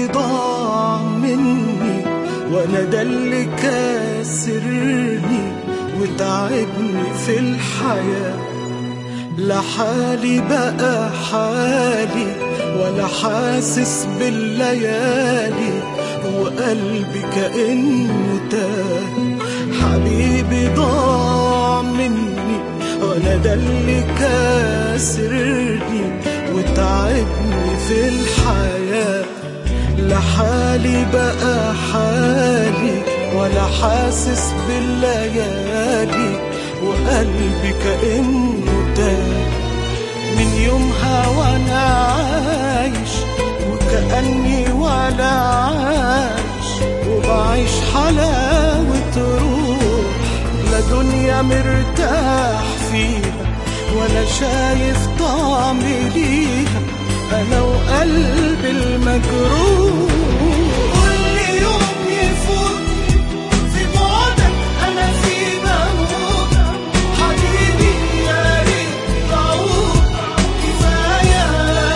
ضاع مني وانا ده اللي كاسرني وتعبني في الحياة لا حالي بقى حالي ولا حاسس بالليالي وقلبي كأنه تاه حبيبي ضاع مني وانا ده اللي كاسرني وتعبني في الحياة لا حالي بقى حالي ولا حاسس بالليالي وقلبي كأنه تاه من يومها وانا عايش وكأني ولا عايش وبعيش حلاوة روح لا دنيا مرتاح فيها ولا شايف طعم ليها انا وقلبي المجروح كل يوم يفوت في بعدك انا في بموت حبيبي يا ريت تعود كفايه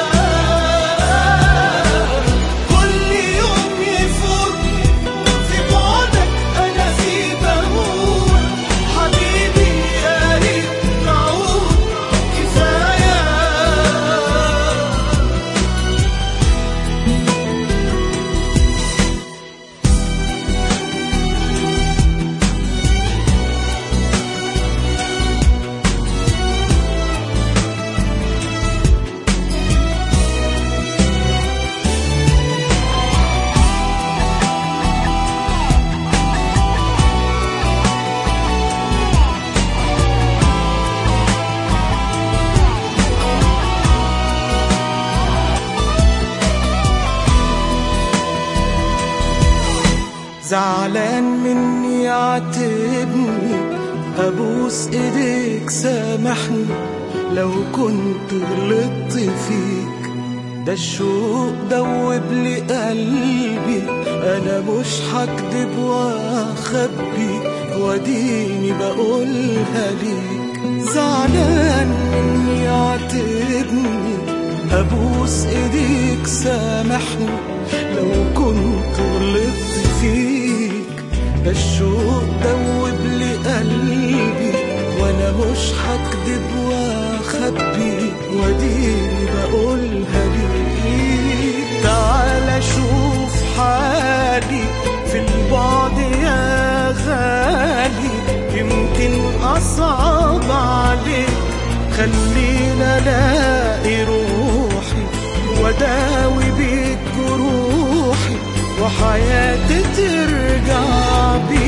كل يوم يفوت في بعدك انا في بموت حبيبي يا ريت تعود كفايه زعلان مني عاتبني ابوس ايديك سامحني لو كنت غلطت فيك ده الشوق دوب لي قلبي انا مش هكدب واخبي واديني بقولها ليك زعلان مني عاتبني ابوس ايديك سامحني لو كنت غلطت فيك ده الشوق دوب لي قلبي وانا مش هكدب واخبي واديني بقولها ليك تعال شوف حالي في البعد يا غالي يمكن اصعب عليك خلينا الاقي روحي وداوي بيك جروحي وحياتي ترجع بيك